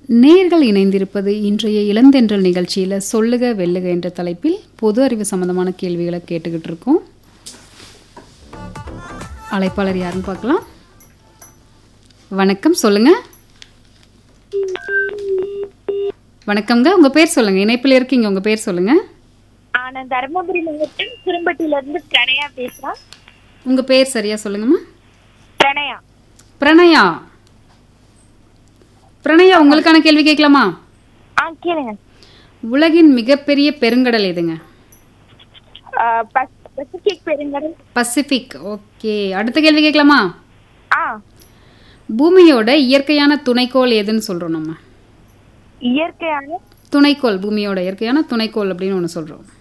நேர்கள் இணைந்திருப்பது இன்றைய இளந்தென்றல் நிகழ்ச்சியில் சொல்லுக வெல்லுக என்ற தலைப்பில் பொது அறிவு சம்பந்தமான கேள்விகளை கேட்டுக்கிட்டு இருக்கோம் அழைப்பாளர் யாருன்னு பார்க்கலாம் வணக்கம் சொல்லுங்க வணக்கம்ங்க உங்க பேர் சொல்லுங்க இணைப்பில் இருக்கீங்க உங்க பேர் சொல்லுங்க ஆ, நான் தருமபுரி மாவட்டம் குறும்பட்டில இருந்து பிரணயா பேசுறேன் உங்க பேர் சரியா சொல்லுங்கம்மா பிரணயா பிரணயா பிரணயா உங்களுக்கான கேள்வி கேட்கலாமா ஆ கேளுங்க உலகின் மிகப்பெரிய பெருங்கடல் எதுங்க ஆ, பஸ்- பசிபிக் பெருங்கடல் பசிபிக் ஓகே அடுத்த கேள்வி கேட்கலாமா ஆ பூமியோட இயற்கையான துணைக்கோள் எதுன்னு சொல்றோம் நம்ம இயற்கையான துணைக்கோள் பூமியோட இயற்கையான துணைக்கோள் அப்படின்னு ஒன்று சொல்றோம்